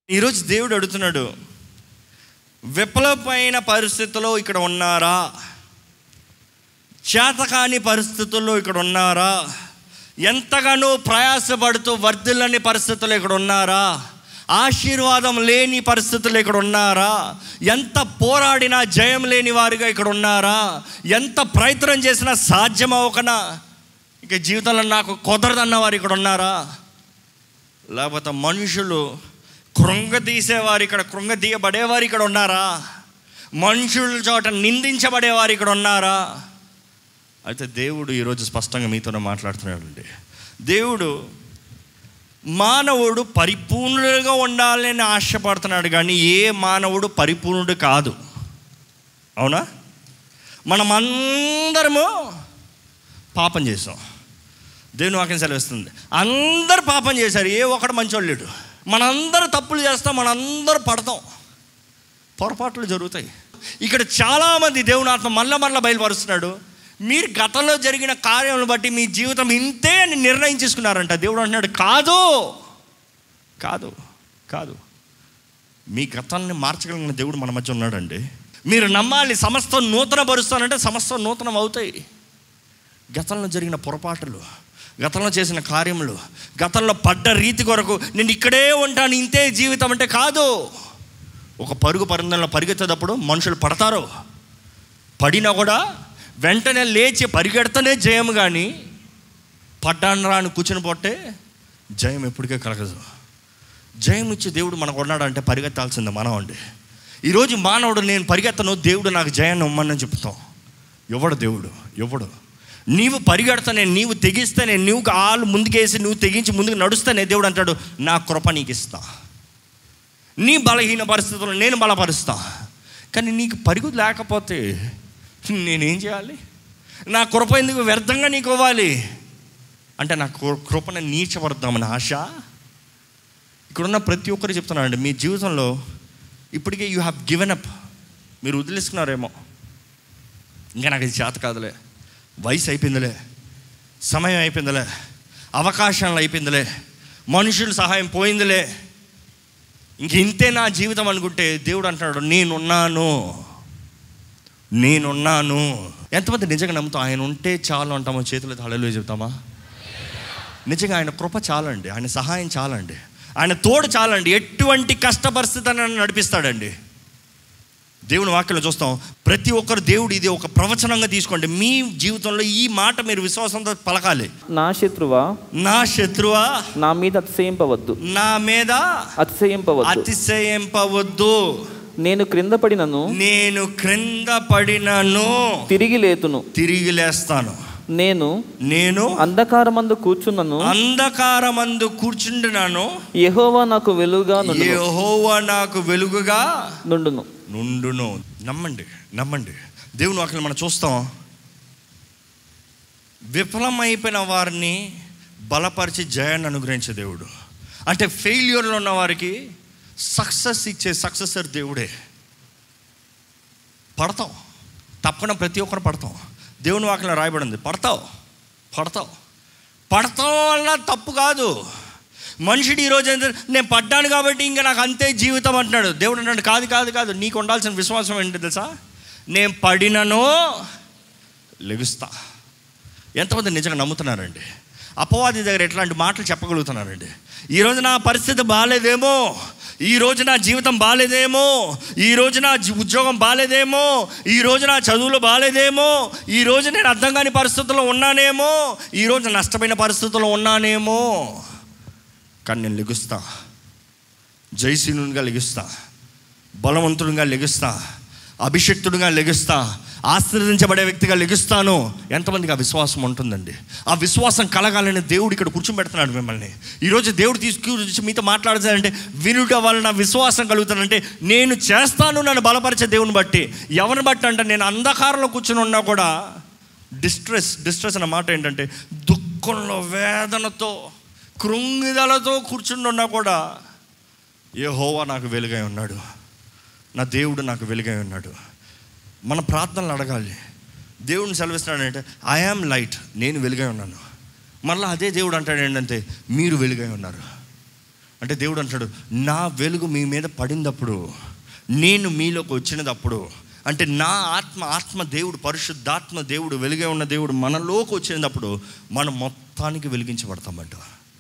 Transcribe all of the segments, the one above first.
ఈరోజు దేవుడు అడుగుతున్నాడు విప్లవమైన పరిస్థితుల్లో ఇక్కడ ఉన్నారా చేతకాని పరిస్థితుల్లో ఇక్కడ ఉన్నారా ఎంతగానో ప్రయాసపడుతూ వర్ధిల్లని పరిస్థితుల్లో ఇక్కడ ఉన్నారా ఆశీర్వాదం లేని పరిస్థితులు ఇక్కడ ఉన్నారా ఎంత పోరాడినా జయం లేని వారిగా ఇక్కడ ఉన్నారా ఎంత ప్రయత్నం చేసినా సాధ్యం అవ్వకనా ఇక జీవితంలో నాకు కుదరదన్న వారు ఇక్కడ ఉన్నారా లేకపోతే మనుషులు కృంగతీసేవారు ఇక్కడ కృంగతీయబడేవారు ఇక్కడ ఉన్నారా మనుషుల చోట నిందించబడేవారు ఇక్కడ ఉన్నారా అయితే దేవుడు ఈరోజు స్పష్టంగా మీతోనే మాట్లాడుతున్నాడండి దేవుడు మానవుడు పరిపూర్ణుడిగా ఉండాలని ఆశపడుతున్నాడు కానీ ఏ మానవుడు పరిపూర్ణుడు కాదు అవునా మనం అందరము పాపం చేసాం దేవుని వాక్యం సెలవిస్తుంది అందరు పాపం చేశారు ఏ ఒక్కడు మంచోళ్ళు లేడు మనందరూ తప్పులు చేస్తాం మనందరూ పడతాం పొరపాట్లు జరుగుతాయి ఇక్కడ చాలామంది దేవుని ఆత్మ మళ్ళా మళ్ళా బయలుపరుస్తున్నాడు మీరు గతంలో జరిగిన కార్యాలను బట్టి మీ జీవితం ఇంతే అని నిర్ణయించేసుకున్నారంట దేవుడు అంటున్నాడు కాదు కాదు కాదు మీ గతాన్ని మార్చగలిగిన దేవుడు మన మధ్య ఉన్నాడండి మీరు నమ్మాలి సమస్తం నూతన పరుస్తానంటే సమస్తం నూతనం అవుతాయి గతంలో జరిగిన పొరపాటులు గతంలో చేసిన కార్యములు గతంలో పడ్డ రీతి కొరకు నేను ఇక్కడే ఉంటాను ఇంతే జీవితం అంటే కాదు ఒక పరుగు పరందంలో పరిగెత్తేటప్పుడు మనుషులు పడతారు పడినా కూడా వెంటనే లేచి పరిగెడతనే జయం కానీ పడ్డాను రాని కూర్చుని పోతే జయం ఎప్పటికే కలగదు జయం ఇచ్చి దేవుడు మనకు ఉన్నాడంటే పరిగెత్తాల్సిందే మనం అండి ఈరోజు మానవుడు నేను పరిగెత్తను దేవుడు నాకు జయాన్ని ఇమ్మని చెప్తాం ఎవడు దేవుడు ఎవడు నీవు పరిగెడతానే నీవు తెగిస్తేనే నీవు కాళ్ళు ముందుకేసి నువ్వు తెగించి ముందుకు నడుస్తేనే దేవుడు అంటాడు నా కృప నీకు ఇస్తా నీ బలహీన పరిస్థితుల్లో నేను బలపరుస్తా కానీ నీకు పరుగు లేకపోతే నేనేం చేయాలి నా కృప ఎందుకు వ్యర్థంగా నీకు ఇవ్వాలి అంటే నా కృ- కృపను నీచపడదామని ఆశ ఇక్కడున్న ప్రతి ఒక్కరు చెప్తున్నానండి మీ జీవితంలో ఇప్పటికే యూ హ్యావ్ గివెన్ అప్ మీరు వదిలేసుకున్నారేమో ఇంకా నాకు ఇది చేత కాదులే వయసు అయిపోయిందిలే సమయం అయిపోయిందిలే అవకాశాలు అయిపోయిందిలే మనుషుల సహాయం పోయిందిలే ఇంక ఇంతే నా జీవితం అనుకుంటే దేవుడు అంటున్నాడు నేనున్నాను నేనున్నాను ఎంతమంది నిజంగా నమ్ముతాం ఆయన ఉంటే చాలు అంటామో చేతులు తలలు చెప్తామా నిజంగా ఆయన కృప చాలండి ఆయన సహాయం చాలండి ఆయన తోడు చాలండి ఎటువంటి కష్ట పరిస్థితి నడిపిస్తాడండి దేవుని వాక్యంలో చూస్తాం ప్రతి ఒక్కరు దేవుడు ఇది ఒక ప్రవచనంగా తీసుకోండి మీ జీవితంలో ఈ మాట మీరు విశ్వాసంతో పలకాలి నా శత్రువా నా శత్రువా నా మీద అతిశయింపవద్దు నా మీద అతిశయింపవద్దు అతిశయింపవద్దు నేను క్రింద పడినను నేను క్రింద పడినను తిరిగి లేతును తిరిగి లేస్తాను నేను నేను అంధకారమందు కూర్చున్నను అంధకారమందు కూర్చుంటున్నాను యెహోవా నాకు వెలుగా నుండును. యెహోవా నాకు వెలుగుగా నుండును నుండును నమ్మండి నమ్మండి దేవుని వాక్యం మనం చూస్తాం విఫలమైపోయిన వారిని బలపరిచి జయాన్ని అనుగ్రహించే దేవుడు అంటే ఫెయిల్యూర్లో ఉన్న వారికి సక్సెస్ ఇచ్చే సక్సెసర్ దేవుడే పడతాం తప్పకుండా ప్రతి ఒక్కరు పడతాం దేవుని వాక్యం రాయబడింది పడతావు పడతావు పడతాం వల్ల తప్పు కాదు మనుషుడు ఈరోజు ఏంటంటే నేను పడ్డాను కాబట్టి ఇంకా నాకు అంతే జీవితం అంటున్నాడు దేవుడు అంటాడు కాదు కాదు కాదు నీకు ఉండాల్సిన విశ్వాసం ఏంటి తెలుసా నేను పడినను లెగుస్తా ఎంతమంది నిజంగా నమ్ముతున్నారండి అపవాది దగ్గర ఎట్లాంటి మాటలు చెప్పగలుగుతున్నారండి ఈరోజు నా పరిస్థితి బాగాలేదేమో ఈ రోజు నా జీవితం బాగాలేదేమో ఈ రోజు నా జీ- ఉద్యోగం బాగాలేదేమో ఈ రోజు నా చదువులు బాగాలేదేమో ఈ రోజు నేను అర్థం కాని పరిస్థితుల్లో ఉన్నానేమో ఈ రోజు నష్టమైన పరిస్థితుల్లో ఉన్నానేమో కానీ నేను లెగుస్తా జయశీలునిగా లెగుస్తా బలవంతుడిగా లెగుస్తా అభిషక్తుడిగా లెగుస్తా ఆశీర్వదించబడే వ్యక్తిగా లెగుస్తాను ఎంతమందికి ఆ విశ్వాసం ఉంటుందండి ఆ విశ్వాసం కలగాలని దేవుడు ఇక్కడ కూర్చోబెడుతున్నాడు మిమ్మల్ని ఈరోజు దేవుడు తీసుకుని మీతో మాట్లాడుతాడంటే వినుట వలన విశ్వాసం కలుగుతానంటే నేను చేస్తాను నన్ను బలపరిచే దేవుని బట్టి ఎవరిని బట్టి అంటే నేను అంధకారంలో కూర్చుని ఉన్నా కూడా డిస్ట్రెస్ డిస్ట్రెస్ అన్న మాట ఏంటంటే దుఃఖంలో వేదనతో కృంగిదలతో కూర్చుని ఉన్నా కూడా ఏ హోవా నాకు వెలుగై ఉన్నాడు నా దేవుడు నాకు వెలుగై ఉన్నాడు మన ప్రార్థనలు అడగాలి దేవుడిని సెలవిస్తున్నాడంటే ఐ యామ్ లైట్ నేను వెలుగై ఉన్నాను మళ్ళీ అదే దేవుడు అంటాడు ఏంటంటే మీరు వెలుగై ఉన్నారు అంటే దేవుడు అంటాడు నా వెలుగు మీ మీద పడినప్పుడు నేను మీలోకి వచ్చినప్పుడు అంటే నా ఆత్మ ఆత్మ దేవుడు పరిశుద్ధాత్మ దేవుడు వెలుగే ఉన్న దేవుడు మనలోకి వచ్చినప్పుడు మనం మొత్తానికి వెలిగించబడతామంట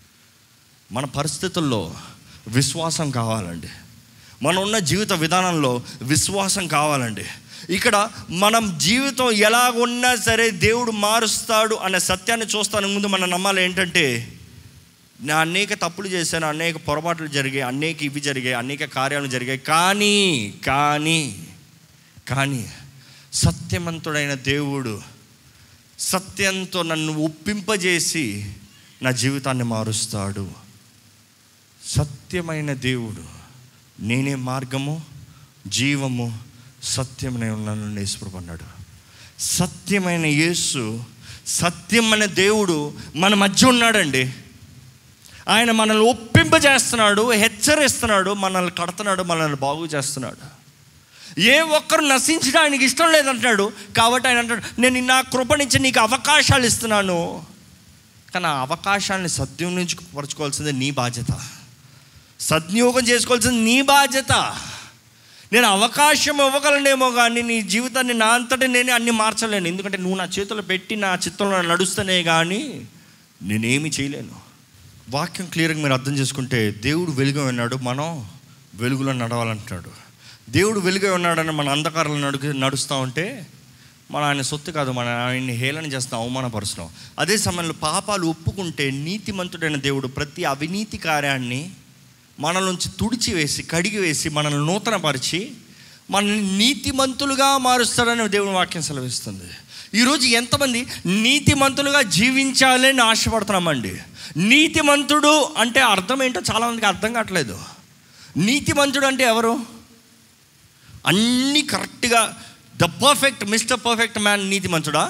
మన పరిస్థితుల్లో విశ్వాసం కావాలండి మనం ఉన్న జీవిత విధానంలో విశ్వాసం కావాలండి ఇక్కడ మనం జీవితం ఎలా ఉన్నా సరే దేవుడు మారుస్తాడు అనే సత్యాన్ని చూస్తాను ముందు మనం నమ్మాలి ఏంటంటే నా అనేక తప్పులు చేశాను అనేక పొరపాట్లు జరిగాయి అనేక ఇవి జరిగాయి అనేక కార్యాలు జరిగాయి కానీ కానీ కానీ సత్యవంతుడైన దేవుడు సత్యంతో నన్ను ఒప్పింపజేసి నా జీవితాన్ని మారుస్తాడు సత్యమైన దేవుడు నేనే మార్గము జీవము సత్యమనే ఉన్నాను నేసుప్రభు అన్నాడు సత్యమైన యేసు సత్యమైన దేవుడు మన మధ్య ఉన్నాడండి ఆయన మనల్ని ఒప్పింపజేస్తున్నాడు హెచ్చరిస్తున్నాడు మనల్ని కడుతున్నాడు మనల్ని బాగు చేస్తున్నాడు ఏ ఒక్కరు నశించడానికి ఇష్టం లేదంటున్నాడు కాబట్టి ఆయన అంటాడు నేను నా కృప నుంచి నీకు అవకాశాలు ఇస్తున్నాను కానీ ఆ అవకాశాన్ని సద్వినియోగపరచుకోవాల్సింది నీ బాధ్యత సద్వినియోగం చేసుకోవాల్సింది నీ బాధ్యత నేను అవకాశం ఇవ్వగలనేమో కానీ నీ జీవితాన్ని నా అంతటా నేనే అన్ని మార్చలేను ఎందుకంటే నువ్వు నా చేతులు పెట్టి నా చిత్తంలో నడుస్తూనే కానీ నేనేమి చేయలేను వాక్యం క్లియర్గా మీరు అర్థం చేసుకుంటే దేవుడు వెలుగు ఉన్నాడు మనం వెలుగులో నడవాలంటున్నాడు దేవుడు వెలుగు ఉన్నాడని మన అంధకారంలో నడుగు నడుస్తూ ఉంటే మన ఆయన సొత్తు కాదు మన ఆయన్ని హేళన చేస్తాం అవమానపరుస్తున్నాం అదే సమయంలో పాపాలు ఒప్పుకుంటే నీతిమంతుడైన దేవుడు ప్రతి అవినీతి కార్యాన్ని మన నుంచి తుడిచివేసి కడిగి వేసి మనల్ని నూతనపరిచి మనల్ని నీతిమంతులుగా మారుస్తాడని దేవుని వాక్యం సెలవిస్తుంది ఈరోజు ఎంతమంది నీతిమంతులుగా జీవించాలని ఆశపడుతున్నామండి నీతిమంతుడు అంటే అర్థం ఏంటో చాలామందికి అర్థం కావట్లేదు నీతిమంతుడు అంటే ఎవరు అన్నీ కరెక్ట్గా the perfect mister perfect man నీతిమంతుడా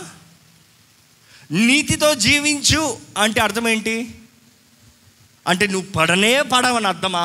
నీతితో జీవించు అంటే అర్థం ఏంటి అంటే నువ్వు పడనే పడవని అర్థమా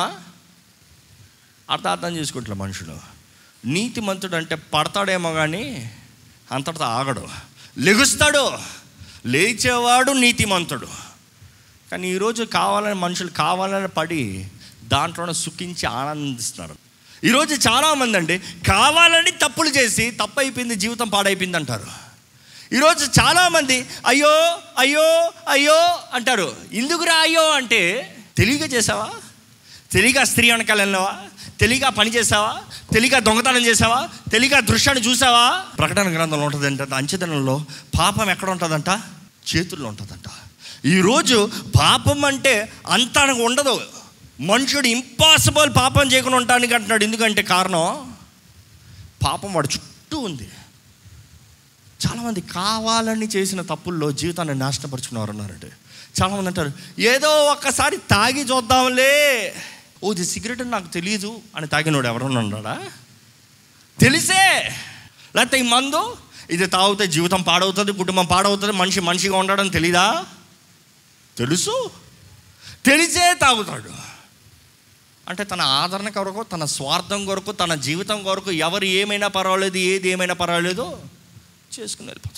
అర్థం అర్థం చేసుకుంటున్నా మనుషులు నీతిమంతుడు అంటే పడతాడేమో కానీ అంతటితో ఆగడు లెగుస్తాడు లేచేవాడు నీతిమంతుడు కానీ ఈరోజు కావాలని మనుషులు కావాలని పడి దాంట్లోనే సుఖించి ఆనందిస్తున్నారు ఈరోజు చాలామంది అండి కావాలని తప్పులు చేసి తప్పు అయిపోయింది జీవితం పాడైపోయింది అంటారు ఈరోజు చాలామంది అయ్యో అయ్యో అయ్యో అంటారు ఎందుకురా అయ్యో అంటే తెలివిగా చేసావా తెలియక స్త్రీ వెనకాల వెళ్ళావా తెలియక పని చేసావా తెలియక దొంగతనం చేసావా తెలియక దృశ్యాన్ని చూసావా ప్రకటన గ్రంథంలో ఉంటుందంట అంచెదనంలో పాపం ఎక్కడ ఉంటుందంట చేతుల్లో ఉంటుందంట ఈరోజు పాపం అంటే అంత ఉండదు మనుషుడు ఇంపాసిబుల్ పాపం చేయకుండా ఉండటానికి అంటున్నాడు ఎందుకంటే కారణం పాపం వాడు చుట్టూ ఉంది చాలామంది కావాలని చేసిన తప్పుల్లో జీవితాన్ని నాశనపరుచుకున్నారు ఉన్నారంటే చాలామంది అంటారు ఏదో ఒక్కసారి తాగి చూద్దాంలే ఓ ఇది సిగరెట్ అని నాకు తెలియదు అని తాగినోడు ఎవరన్నా ఉన్నాడా తెలిసే లేకపోతే ఈ మందు ఇది తాగితే జీవితం పాడవుతుంది కుటుంబం పాడవుతుంది మనిషి మనిషిగా ఉండడం తెలీదా తెలుసు తెలిసే తాగుతాడు అంటే తన ఆదరణ కొరకు తన స్వార్థం కొరకు తన జీవితం కొరకు ఎవరు ఏమైనా పర్వాలేదు ఏది ఏమైనా పర్వాలేదు చేసుకుని వెళ్ళిపోతారు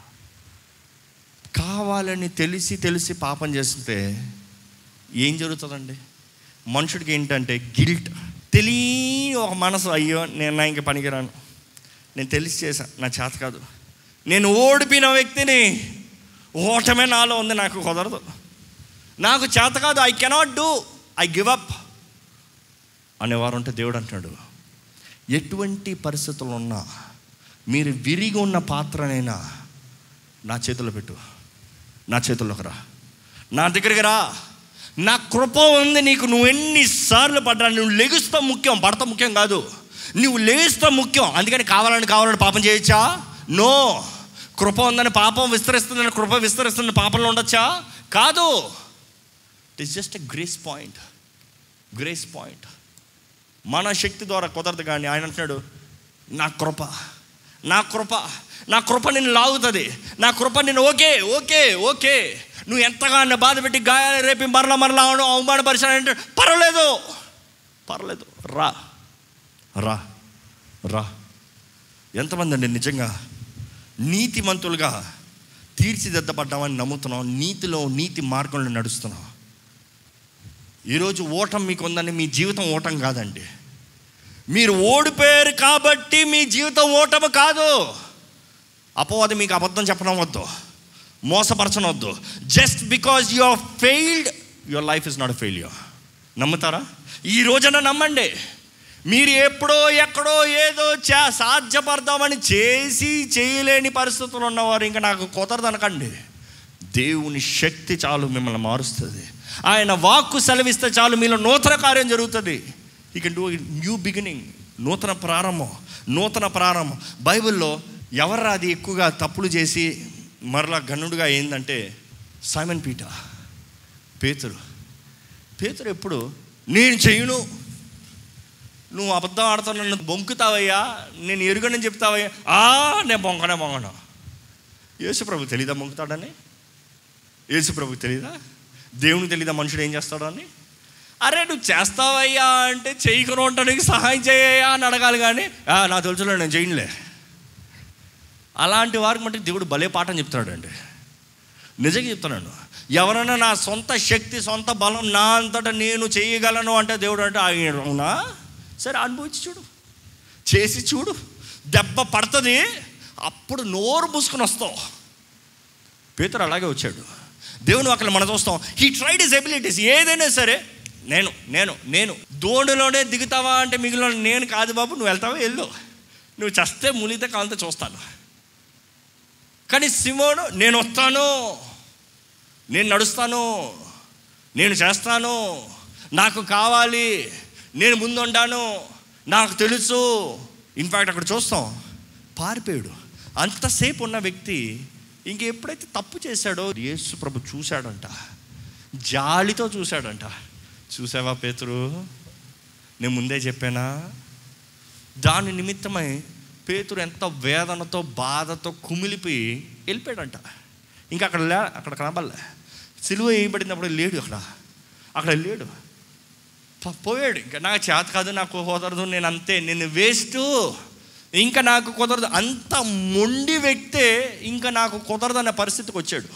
కావాలని తెలిసి తెలిసి పాపం చేస్తే ఏం జరుగుతుందండి మనుషుడికి ఏంటంటే గిల్ట్ తెలియని ఒక మనసు అయ్యో నేను నా ఇంక పనికిరాను నేను తెలిసి చేశాను నా చేత కాదు నేను ఓడిపోయిన వ్యక్తిని ఓటమే నాలో ఉంది నాకు కుదరదు నాకు చేత కాదు I cannot do I give up అనేవారు ఉంటే దేవుడు అంటున్నాడు ఎటువంటి పరిస్థితులు ఉన్నా మీరు విరిగి ఉన్న పాత్రనైనా నా చేతిలో పెట్టు నా చేతుల్లోకి రా నా దగ్గరికి రా నా కృప ఉంది నీకు నువ్వు ఎన్నిసార్లు పడ్డా నువ్వు లెగుస్తా ముఖ్యం పడతా ముఖ్యం కాదు నువ్వు లేస్తా ముఖ్యం అందుకని కావాలని కావాలని పాపం చేయొచ్చా నో కృప ఉందని పాపం విస్తరిస్తుందని కృప విస్తరిస్తుందని పాపంలో ఉండొచ్చా కాదు it is just a grace point grace point మన శక్తి ద్వారా కుదరదు కానీ ఆయన అంటున్నాడు నా కృప నా కృప నా కృప నిన్ను లాగుతుంది నా కృప నిన్ను ఓకే ఓకే ఓకే నువ్వు ఎంతగా నన్ను బాధ పెట్టి గాయాలు రేపి మరల మరలా అవడం అవమానపరిచానంటే పర్వాలేదు పర్వాలేదు రా రా రా ఎంతమంది అండి నిజంగా నీతిమంతులుగా తీర్చిదిద్దబడ్డామని నమ్ముతున్నాం నీతిలో నీతి మార్గంలో నడుస్తున్నాం ఈరోజు ఓటం మీకు ఉందని మీ జీవితం ఓటం కాదండి మీరు ఓడిపోయారు కాబట్టి మీ జీవితం ఓటమి కాదు అపవాది మీకు అబద్ధం చెప్పడం వద్దు మోసపరచనవద్దు just because you are failed your life is not failure నమ్ముతారా ఈ రోజున నమ్మండి మీరు ఎప్పుడో ఎక్కడో ఏదో చే సాధ్యపడదామని చేసి చేయలేని పరిస్థితులు ఉన్నవారు ఇంకా నాకు కుదరదనకండి దేవుని శక్తి చాలు మిమ్మల్ని మారుస్తుంది ఆయన వాక్కు సెలవిస్తే చాలు మీలో నూతన కార్యం జరుగుతుంది ఈ కెన్ డూ న్యూ బిగినింగ్ నూతన ప్రారంభం నూతన ప్రారంభం బైబిల్లో ఎవరు అది ఎక్కువగా తప్పులు చేసి మరలా గనుడుగా ఏందంటే సైమన్ పీట పేతురు పేతురు ఎప్పుడు నేను చెయ్యను నువ్వు అబద్ధం ఆడుతావు నన్ను బొంకుతావయ్యా నేను ఎరుగనని చెప్తావయ్యా ఆ నేను బొంకనే బొంగను యేసుప్రభు తెలీదా బొంకుతాడని యేసుప్రభు తెలీదా దేవునికి తెలీదా మనుషుడు ఏం చేస్తాడు అని అరే నువ్వు చేస్తావయ్యా అంటే చేయకుండా ఉండడానికి సహాయం చేయయ్యా అని అడగాలి కానీ "ఆ, నా తెలుసులే నేను చేయనులే అలాంటి వారికి మట్టి దేవుడు భలే పాఠం చెప్తాడండి నిజంగా చెప్తున్నాను ఎవరైనా నా సొంత శక్తి సొంత బలం నా అంతటా నేను చేయగలను అంటే దేవుడు అంటే ఆయన అవునా సరే అనుభవించి చూడు చేసి చూడు దెబ్బ పడుతుంది అప్పుడు నోరు మూసుకుని వస్తావు పేతురు అలాగే వచ్చాడు దేవుని అక్కడ మనం చూస్తాం హీ ట్రైడ్ ఇస్ ఎబిలిటీస్ ఏదైనా సరే నేను నేను నేను దోణిలోనే దిగుతావా అంటే మిగిలిన నేను కాదు బాబు నువ్వు వెళ్తావా వెళ్ళు నువ్వు చస్తే మునిగితే కాలంతో చూస్తాను కానీ సిమోను నేను వస్తాను నేను నడుస్తాను నేను చేస్తాను నాకు కావాలి నేను ముందుండాను నాకు తెలుసు ఇన్ఫ్యాక్ట్ అక్కడ చూస్తాం పారిపోయాడు అంతసేపు ఉన్న వ్యక్తి ఇంక ఎప్పుడైతే తప్పు చేశాడో యేసు ప్రభు చూశాడంట జాలితో చూశాడంట చూసావా పేతురు నేను ముందే చెప్పానా దాని నిమిత్తమై పేతురు ఎంత వేదనతో బాధతో కుమిలిపోయి వెళ్ళిపోయాడంట ఇంకా అక్కడ లే అక్కడ కనబడలే సిలువ వేయబడినప్పుడు లేడు అక్కడ అక్కడ లేడు ప- పోయాడు ఇంకా నాకు చేత కాదు నాకు కుదరదు నేను అంతే నేను వేస్ట్ ఇంకా నాకు కుదరదు అంత మొండి వ్యక్తే ఇంకా నాకు కుదరదు అనే పరిస్థితికి వచ్చాడు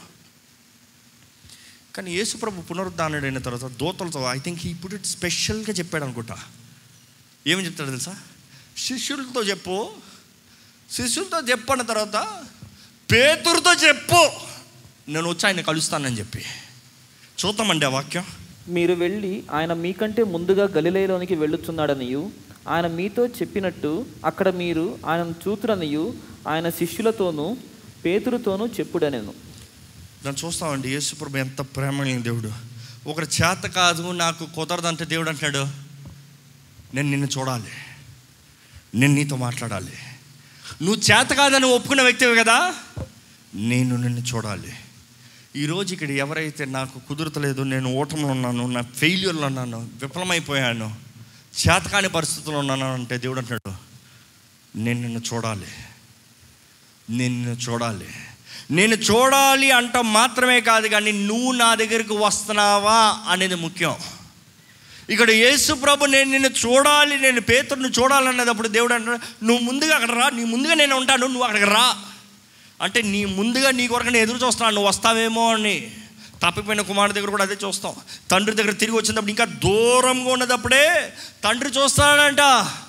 కానీ యేసుప్రభు పునరుద్ధానుడైన తర్వాత దోతలతో ఐ థింక్ ఇప్పుడు స్పెషల్గా చెప్పాడు అనుకుంటా ఏమని చెప్తాడు తెలుసా శిష్యులతో చెప్పు శిష్యులతో చెప్పిన తర్వాత పేతురుతో చెప్పు నేను వచ్చి ఆయన కలుస్తానని చెప్పి చూద్దామండి ఆ వాక్యం మీరు వెళ్ళి ఆయన మీకంటే ముందుగా గలిలయలోనికి వెళ్ళుచున్నాడనియు ఆయన మీతో చెప్పినట్టు అక్కడ మీరు ఆయనను చూతురనియు ఆయన శిష్యులతోనూ పేతురుతోనూ చెప్పుడనెను దాన్ని చూస్తామండి యేసుప్రభు ఎంత ప్రేమ కలిగిన దేవుడు ఒకరి చేత కాదు నాకు కుదరదంటే దేవుడు అంటాడు నేను నిన్ను చూడాలి నేను నీతో మాట్లాడాలి నువ్వు చేత కాదని ఒప్పుకున్న వ్యక్తివి కదా నేను నిన్ను చూడాలి ఈరోజు ఇక్కడ ఎవరైతే నాకు కుదురతలేదు నేను ఓటంలో ఉన్నాను నా ఫెయిల్యూర్లో ఉన్నాను విఫలమైపోయాను చేతకాని పరిస్థితుల్లో ఉన్నాను అంటే దేవుడు అంటాడు నేను నిన్ను చూడాలి నేను నిన్ను చూడాలి నేను చూడాలి అంట మాత్రమే కాదు కానీ నువ్వు నా దగ్గరికి వస్తున్నావా అనేది ముఖ్యం ఇక్కడ యేసు ప్రభు నేను నిన్ను చూడాలి నేను పేతుడిని చూడాలన్నప్పుడు దేవుడు అంటాడు నువ్వు ముందుగా అక్కడ రా నీ ముందుగా నేను ఉంటాను నువ్వు అక్కడికి రా అంటే నీ ముందుగా నీ కొరకు నేను ఎదురు చూస్తున్నాను నువ్వు వస్తావేమో అని తప్పిపోయిన కుమారుడి దగ్గర కూడా అదే చూస్తాం తండ్రి దగ్గర తిరిగి వచ్చినప్పుడు ఇంకా దూరంగా ఉన్నదప్పుడే తండ్రి చూస్తాడంట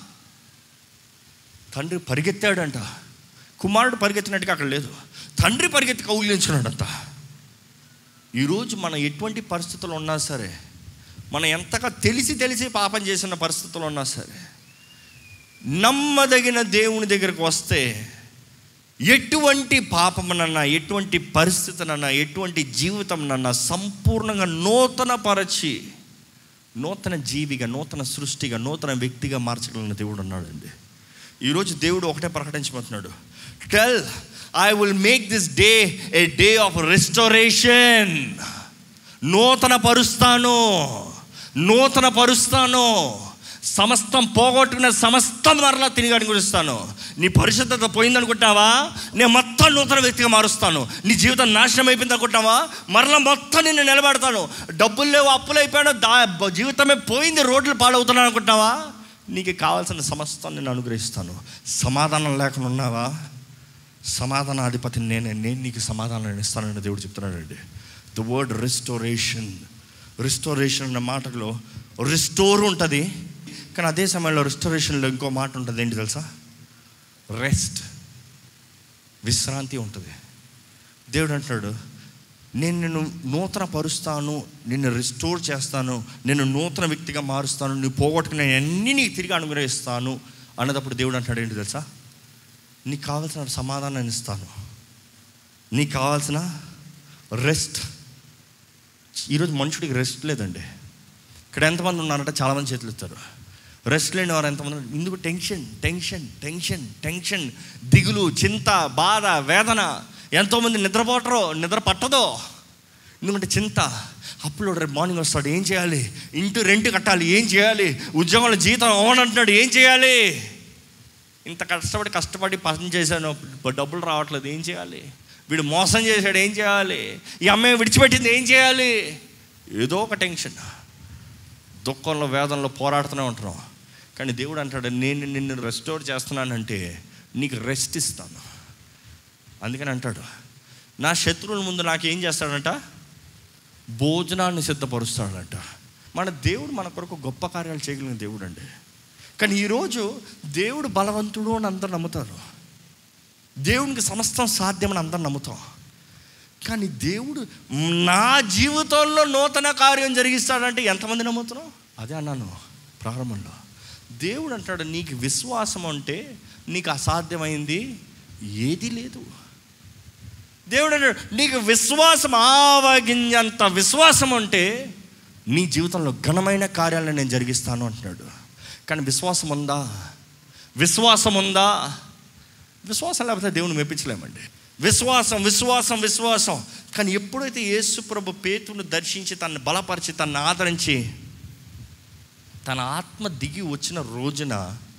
తండ్రి పరిగెత్తాడంట కుమారుడు పరిగెత్తినట్టుగా అక్కడ లేదు తండ్రి పరిగెత్తి కౌగిలించున్నాడంట ఈరోజు మనం ఎటువంటి పరిస్థితులు ఉన్నా సరే మనం ఎంతగా తెలిసి తెలిసి పాపం చేసిన పరిస్థితులు ఉన్నా సరే నమ్మదగిన దేవుని దగ్గరకు వస్తే ఎటువంటి పాపమునన్నా ఎటువంటి పరిస్థితినన్నా ఎటువంటి జీవితంనన్నా సంపూర్ణంగా నూతన పరచి నూతన జీవిగా నూతన సృష్టిగా నూతన వ్యక్తిగా మార్చగలిగిన దేవుడు ఉన్నాడండి ఈరోజు దేవుడు ఒకటే ప్రకటించబోతున్నాడు tell I will make this day a day of restoration నూతన పరుస్తాను నూతన పరుస్తాను సమస్తం పోగొట్టుకున్న సమస్తం మరలా తిరిగి అడుగుస్తాను నీ పరిశుద్ధత పోయిందనుకుంటావా నేను మొత్తం నూతన వ్యక్తిగా మారుస్తాను నీ జీవితం నాశనం అయిపోయింది అనుకుంటావా మరలా మొత్తం నిన్ను నిలబెడతాను డబ్బులు లేవు అప్పులు అయిపోయాను దా జీవితమే పోయింది రోడ్లు పాడవుతున్నాను అనుకుంటావా నీకు కావాల్సిన సమస్తం నేను అనుగ్రహిస్తాను సమాధానం లేకుండా ఉన్నావా సమాధాన అధిపతి నేనే నేను నీకు సమాధానం ఇస్తానని దేవుడు చెప్తున్నాడండి ద వర్డ్ రెస్టోరేషన్ రిస్టోరేషన్ అన్న మాటలో రిస్టోర్ ఉంటుంది కానీ అదే సమయంలో రిస్టోరేషన్లో ఇంకో మాట ఉంటుంది ఏంటి తెలుసా రెస్ట్ విశ్రాంతి ఉంటుంది దేవుడు అంటాడు నేను నిన్ను నూతన పరుస్తాను నిన్ను రిస్టోర్ చేస్తాను నేను నూతన వ్యక్తిగా మారుస్తాను నువ్వు పోగొట్టుకున్న అన్నీ నీకు తిరిగి అనుగ్రహిస్తాను అన్నదప్పుడు దేవుడు అంటాడు ఏంటి తెలుసా నీకు కావాల్సిన సమాధానాన్ని ఇస్తాను నీకు కావాల్సిన రెస్ట్ ఈరోజు మనుషుడికి రెస్ట్ లేదండి ఇక్కడ ఎంతమంది ఉన్నారంటే చాలామంది చేతులు ఎత్తారు రెస్ట్ లేని వారు ఎంతమంది ఉన్నారు? ఇందుకు టెన్షన్ టెన్షన్ టెన్షన్ టెన్షన్ దిగులు చింత బాధ వేదన ఎంతోమంది నిద్రపోటరో నిద్ర పట్టదో ఎందుకంటే చింత అప్పుడు రేపు మార్నింగ్ వస్తాడు ఏం చేయాలి ఇంటి రెంట్ కట్టాలి ఏం చేయాలి ఉద్యోగంలో జీతం అవునంటున్నాడు ఏం చేయాలి ఇంత కష్టపడి కష్టపడి పని చేశాను డబ్బులు రావట్లేదు ఏం చేయాలి వీడు మోసం చేశాడు ఏం చేయాలి ఈ అమ్మాయి విడిచిపెట్టింది ఏం చేయాలి ఏదో ఒక టెన్షన్ దుఃఖంలో వేదనలో పోరాడుతూనే ఉంటున్నాం కానీ దేవుడు అంటాడు నేను నిన్ను రెస్టోర్ చేస్తున్నానంటే నీకు రెస్ట్ ఇస్తాను అందుకని అంటాడు నా శత్రువుల ముందు నాకు ఏం చేస్తాడంట భోజనాన్ని సిద్ధపరుస్తాడంట మన దేవుడు మన కొరకు గొప్ప కార్యాలు చేయగలిగిన దేవుడు అండి కానీ ఈరోజు దేవుడు బలవంతుడు అని అందరు నమ్ముతారు దేవునికి సమస్తం సాధ్యమని అందరు నమ్ముతాం కానీ దేవుడు నా జీవితంలో నూతన కార్యం జరిగిస్తాడంటే ఎంతమంది నమ్ముతున్నాం అదే అన్నాను ప్రారంభంలో దేవుడు అంటాడు నీకు విశ్వాసం అంటే నీకు అసాధ్యమైంది ఏది లేదు దేవుడు అన్నాడు నీకు విశ్వాసం ఆవగింజంత విశ్వాసం అంటే నీ జీవితంలో ఘనమైన కార్యాలను నేను జరిగిస్తాను అంటున్నాడు కానీ విశ్వాసం ఉందా విశ్వాసం ఉందా విశ్వాసం లేకపోతే దేవుని మెప్పించలేమండి విశ్వాసం విశ్వాసం విశ్వాసం కానీ ఎప్పుడైతే యేసు ప్రభు పేతును దర్శించి తనని బలపరిచి తనని ఆదరించి తన ఆత్మ దిగి వచ్చిన రోజున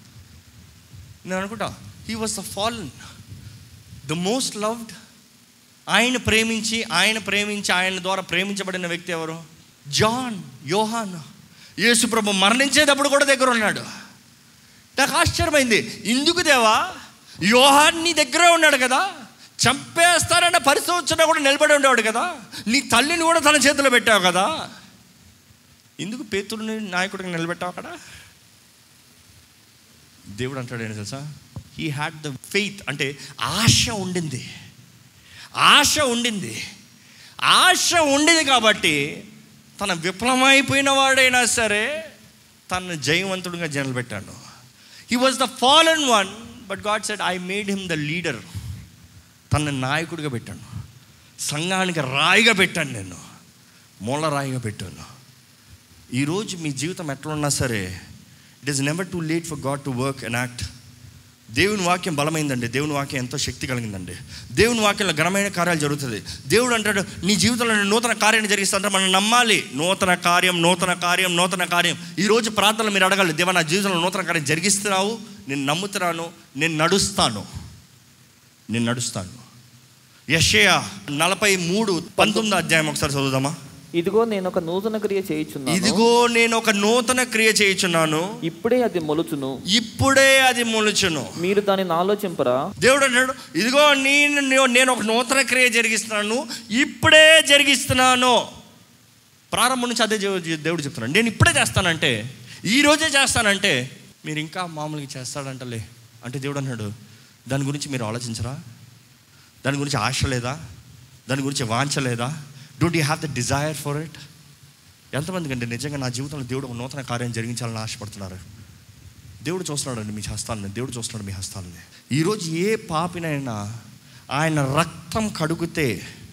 నేను అనుకుంటా he was the fallen the most loved ఆయన ప్రేమించి ఆయన ప్రేమించి ఆయన ద్వారా ప్రేమించబడిన వ్యక్తి ఎవరు జాన్ యోహాన్ యేసు ప్రభు మరణించేటప్పుడు కూడా దగ్గర ఉన్నాడు నాకు ఆశ్చర్యమైంది ఇందుకు దేవా యోహాన్ నీ దగ్గరే ఉన్నాడు కదా చంపేస్తారన్న పరిస్థితి వచ్చినా కూడా నిలబడి ఉండేవాడు కదా నీ తల్లిని కూడా తన చేతిలో పెట్టావు కదా ఎందుకు పేతుడిని నాయకుడికి నిలబెట్టావు అక్కడ దేవుడు అంటాడు ఏంటి తెలుసా హీ హ్యాడ్ ద ఫెయిత్ అంటే ఆశ ఉండింది ఆశ ఉండింది ఆశ ఉండింది కాబట్టి తన విఫలమైపోయిన వాడైనా సరే తన జయవంతుడిగా జనలు పెట్టాడు he was the fallen one but God said I made him the leader తన నాయకుడిగా పెట్టాను సంఘానికి రాయిగా పెట్టాను నేను మూల రాయిగా పెట్టాను ఈరోజు మీ జీవితం ఎట్లా ఉన్నా సరే it is never too late for God to work and act దేవుని వాక్యం బలమైందండి దేవుని వాక్యం ఎంతో శక్తి కలిగిందండి దేవుని వాక్యంలో ఘనమైన కార్యాలు జరుగుతుంది దేవుడు అంటాడు నీ జీవితంలో నేను నూతన కార్యాన్ని జరిగిస్తానంటే మనం నమ్మాలి నూతన కార్యం నూతన కార్యం నూతన కార్యం ఈరోజు ప్రార్థనలు మీరు అడగాలి దేవా నా జీవితంలో నూతన కార్యం జరిగిస్తున్నావు నేను నమ్ముతున్నాను నేను నడుస్తాను నేను నడుస్తాను యషయా నలభై మూడు పంతొమ్మిది అధ్యాయం ఒకసారి చదువుదామా ఇదిగో నేను ఒక నూతన క్రియ చేయుచున్నాను ఇదిగో నేను ఒక నూతన క్రియ చేయుచున్నాను ఇప్పుడే అది మొలుచును ఇప్పుడే అది మొలుచును మీరు దానిని ఆలోచింపరా దేవుడు అంటాడు ఇదిగో నేను నేను ఒక నూతన క్రియ జరిగిస్తున్నాను ఇప్పుడే జరిగిస్తున్నాను ప్రారంభం నుంచి అదే దేవు- దేవుడు చెప్తున్నాడు నేను ఇప్పుడే చేస్తానంటే ఈ రోజే చేస్తానంటే మీరు ఇంకా మామూలుగా చేస్తాడంటలే అంటే దేవుడు అన్నాడు దాని గురించి మీరు ఆలోచించరా దాని గురించి ఆశ లేదా దాని గురించి వాంఛ లేదా don't you have the desire for it ఎంతమందికి అంటే నిజంగా నా జీవితంలో దేవుడు ఒక నూతన కార్యం జరిగించాలని ఆశపడుతున్నారు దేవుడు చూస్తున్నాడండి మీ హస్తాలని దేవుడు చూస్తున్నాడు మీ హస్తాలని ఈరోజు ఏ పాపినైనా ఆయన రక్తం కడుగుతే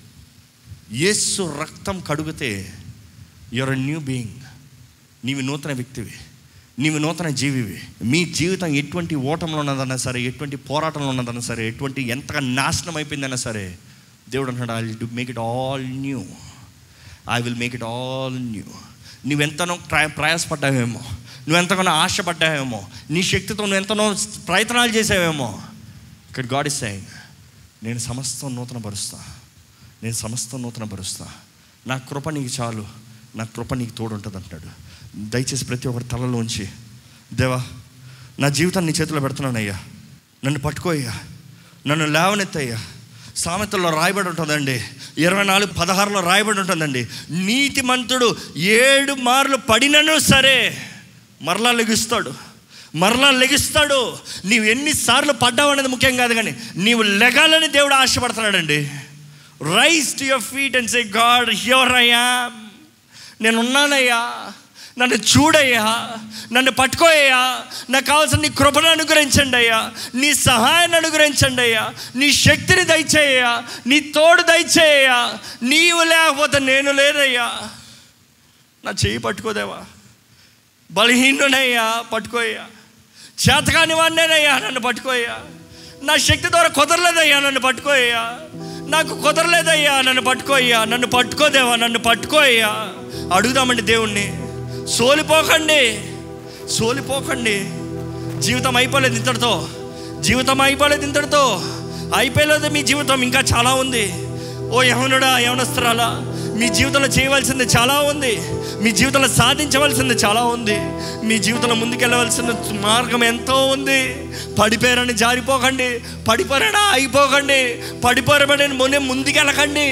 యేసు రక్తం కడుగుతే యువర్ న్యూ బీయింగ్ నీవి నూతన వ్యక్తివి నీవు నూతన జీవివి మీ జీవితం ఎటువంటి ఓటంలో ఉన్నదన్నా సరే ఎటువంటి పోరాటంలో ఉన్నదన్నా సరే ఎటువంటి ఎంతగా నాశనం అయిపోయిందన్నా సరే దేవుడు అంటున్నాడు I do make it all new I will make it all new నువ్వెంతనో ప్రయ ప్రయాసపడ్డావేమో నువ్వెంతగానో ఆశపడ్డావేమో నీ శక్తితో నువ్వు ఎంతనో ప్రయత్నాలు చేసావేమో ఇక్కడ గాడ్ ఇస్ సెయింగ్ నేను సమస్తం నూతన పరుస్తా నేను సమస్తం నూతన పరుస్తా నా కృప నీకు చాలు నా కృప నీకు తోడు ఉంటుంది అంటాడు దయచేసి ప్రతి ఒక్కరి తలలోంచి దేవా నా జీవితాన్ని నీ చేతిలో పెడుతున్నానయ్యా నన్ను పట్టుకోయ్యా నన్ను లేవనెత్తయ్యా సామెతల్లో రాయబడి ఉంటుందండి ఇరవై నాలుగు పదహారులో రాయబడి ఉంటుందండి నీతిమంతుడు ఏడు మార్లు పడినను సరే మరలా లెగిస్తాడు మరలా లెగిస్తాడు నీవు ఎన్నిసార్లు పడ్డావు అనేది ముఖ్యం కాదు కానీ నీవు లెగాలని దేవుడు ఆశపడుతున్నాడండి rise to your feet and say God here అయ్యా నేను ఉన్నానయ్యా నన్ను చూడయ్యా నన్ను పట్టుకోయ్యా నాకు కావాల్సిన నీ కృపను అనుగ్రహించండి అయ్యా నీ సహాయాన్ని అనుగ్రహించండి అయ్యా నీ శక్తిని దయచేయ్యా నీ తోడు దయచేయ్యా నీవు లేకపోతే నేను లేదయ్యా నా చెయ్యి పట్టుకోదేవా బలహీనునయ్యా పట్టుకోయ్యా చేతకాని వాడినేనయ్యా నన్ను పట్టుకోయ్యా నా శక్తి ద్వారా కుదరలేదయ్యా నన్ను పట్టుకోయ్యా నాకు కుదరలేదయ్యా నన్ను పట్టుకోయ్యా నన్ను పట్టుకోదేవా నన్ను పట్టుకోయ్యా అడుగుదామండి దేవుణ్ణి సోలిపోకండి సోలిపోకండి జీవితం అయిపోలేదు ఇంతటితో జీవితం అయిపోలేదు ఇంతటితో అయిపోలేదు మీ జీవితం ఇంకా చాలా ఉంది ఓ యవనుడా యవనస్త్రాలా మీ జీవితంలో చేయవలసింది చాలా ఉంది మీ జీవితంలో సాధించవలసింది చాలా ఉంది మీ జీవితంలో ముందుకెళ్ళవలసిన మార్గం ఎంతో ఉంది పడిపోయారని జారిపోకండి పడిపోయారని అయిపోకండి పడిపోయారని మొన్నే ముందుకెళ్ళకండి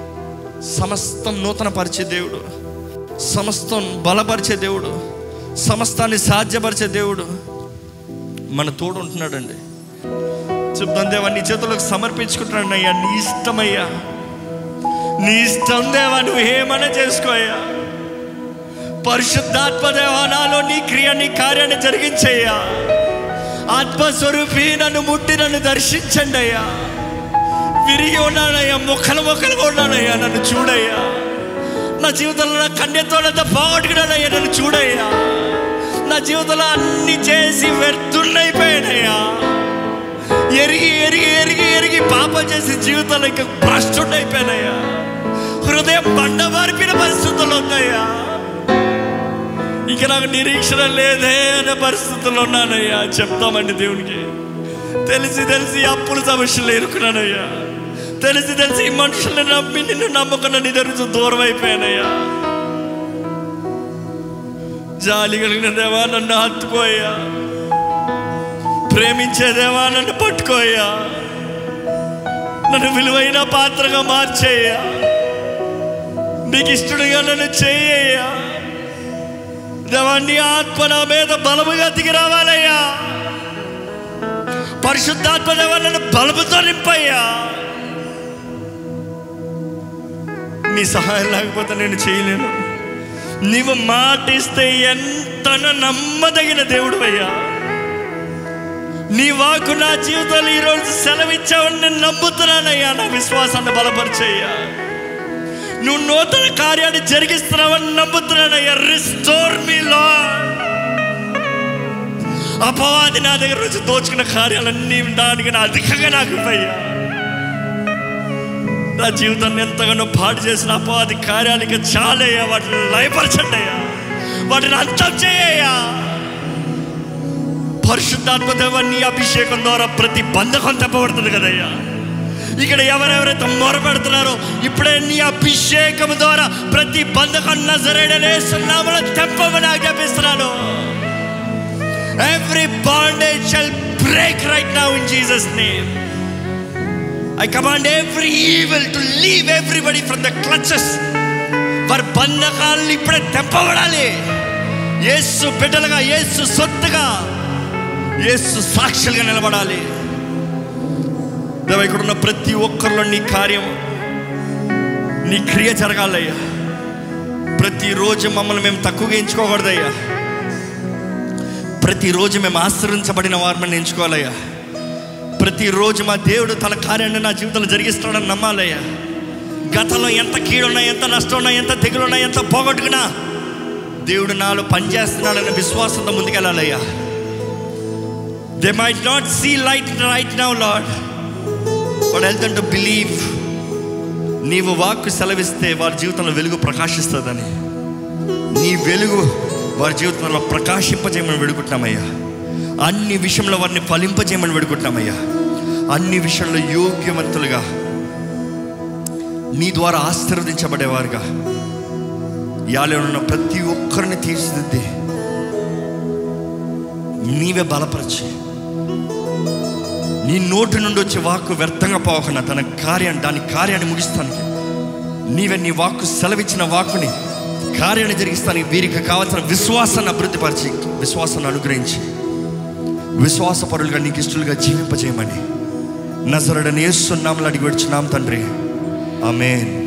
సమస్తం నూతన పరిచే దేవుడు సమస్తం బలపరిచే దేవుడు సమస్తాన్ని సాధ్యపరిచే దేవుడు మన తోడు ఉంటున్నాడండి చెప్తాను దేవా నీ చేతులకు సమర్పించుకుంటున్నాను అయ్యా నీ ఇష్టమయ్యా నీ ఇష్టం దేవా నువ్వు ఏమైనా చేసుకోయ్యా పరిశుద్ధాత్మ దేవా నాలో నీ క్రియ నీ కార్యాన్ని జరిగించయ్యా ఆత్మస్వరూపి నన్ను ముట్టి నన్ను దర్శించండి అయ్యా విరిగి ఉన్నానయ్యా మొక్కలు మొక్కలుగా ఉన్నానయ్యా నన్ను చూడయ్యా నా జీవితంలో నా కన్యతోడంతా పోగొట్టుకున్నానయ్యా నన్ను చూడయ్యా నా జీవితంలో అన్ని చేసి వ్యర్థున్నైపోయానయ్యా ఎరిగి ఎరిగి ఎరిగి ఎరిగి పాపం చేసి జీవితంలో ఇంకా భ్రష్టుడైపోయానయ్యా హృదయం బండ మార్పిన పరిస్థితుల్లో ఉన్నాయా ఇక నాకు నిరీక్షణ లేదే అనే పరిస్థితుల్లో ఉన్నానయ్యా చెప్తామండి దేవునికి తెలిసి తెలిసి అప్పుల సమస్యలు ఎరుకున్నానయ్యా తెలిసి తెలిసి ఈ మనుషుల్ని నమ్మి నిన్ను నమ్మకుండా నీ దగ్గర నుంచి దూరం అయిపోయానయ్యా జాలి కలిగిన దేవా నన్ను హత్తుకోయ్యా ప్రేమించేదేవా నన్ను పట్టుకోయ్యా నన్ను విలువైన పాత్రగా మార్చేయ్యా నీకు ఇష్టడుగా నన్ను చేయ్యా దేవా నీ ఆత్మ నా మీద బలముగా దిగి రావాలయ్యా పరిశుద్ధాత్మ దేవా నన్ను బలముతో నింపయ్యా నీ సహాయం లేకపోతే నేను చేయలేను నీవు మాట ఇస్తే ఎంత నమ్మదగిన దేవుడు అయ్యా నీ వాకు నా జీవితంలో ఈరోజు సెలవిచ్చావని నేను నమ్ముతున్నానయ్యా నా విశ్వాసాన్ని బలపరిచయ్యా నువ్వు నూతన కార్యాన్ని జరిగిస్తున్నావని నమ్ముతున్నానయ్యా రిస్టోర్ మీ లా అపవాది నా దగ్గర నుంచి దోచుకున్న కార్యాలన్నీ దానికి నా అధికంగా నాకు ఇవ్వయ్యా నా జీవితాన్ని ఎంతగానో పాడు చేసిన అపవాది కార్యాలకి చాలయ్యా వాటిని లయపరచండి అయ్యా వాటిని అంతం చేయ్యా పరిశుద్ధాత్మ దేవ నీ అభిషేకం ద్వారా ప్రతి బంధకం తప్పబడుతుంది కదయ్యా ఇక్కడ ఎవరెవరైతే మొరపెడుతున్నారో ఇప్పుడే నీ అభిషేకం ద్వారా ప్రతి బంధకం నజరేడనేస్తున్నామని తెప్పమని ఆజ్ఞాపిస్తున్నాను every bondage shall break right now in Jesus name I command every evil to leave everybody from the clutches వారి బంధకాలను ఇప్పుడే తెప్పబడాలి యేసు బిడ్డలుగా యేసు సొత్తుగా యేసు సాక్షులుగా నిలబడాలి దేవ ఇక్కడ ఉన్న ప్రతి ఒక్కరిలో నీ కార్యం నీ క్రియ జరగాలయ్యా ప్రతిరోజు మమ్మల్ని మేము తక్కువగా ఎంచుకోకూడదయ్యా ప్రతిరోజు మేము ఆశ్రయించబడిన వారిని ఎంచుకోవాలయ్యా ప్రతిరోజు మా దేవుడు తన కార్యాన్ని నా జీవితంలో జరిగిస్తాడని నమ్మాలయ్యా గతంలో ఎంత కీడున్నా ఎంత నష్టం ఉన్నా ఎంత తెగులున్నా ఎంత పోగొట్టుకున్నా దేవుడు నాలో పనిచేస్తున్నాడన్న విశ్వాసంతో ముందుకెళ్ళాలయ్యా they might not see light right now lord but health to believe నీవు వాక్కు సెలవిస్తే వారి జీవితంలో వెలుగు ప్రకాశిస్తుందని నీ వెలుగు వారి జీవితంలో ప్రకాశింపజేయమని వేడుకుంటున్నామయ్యా అన్ని విషయంలో వారిని ఫలింపజేయమని వేడుకుంటున్నామయ్యా అన్ని విషయంలో యోగ్యవంతులుగా నీ ద్వారా ఆశీర్వదించబడేవారుగా యాలో ఉన్న ప్రతి ఒక్కరిని తీర్చిదిద్ది నీవే బలపరిచి నీ నోటి నుండి వచ్చే వాక్కు వ్యర్థంగా పోకుండా తన కార్యాన్ని దాని కార్యాన్ని ముగిస్తానికి నీవే నీ వాక్కు సెలవిచ్చిన వాక్కుని కార్యాన్ని జరిగిస్తానికి వీరికి కావాల్సిన విశ్వాసాన్ని అభివృద్ధిపరిచి విశ్వాసాన్ని అనుగ్రహించి విశ్వాసపరులుగా నీకు ఇష్టలుగా జీవింపజేయమని నజరడని ఏస్తున్నాములు అడిగి వచ్చున్నాం తండ్రి ఆమెన్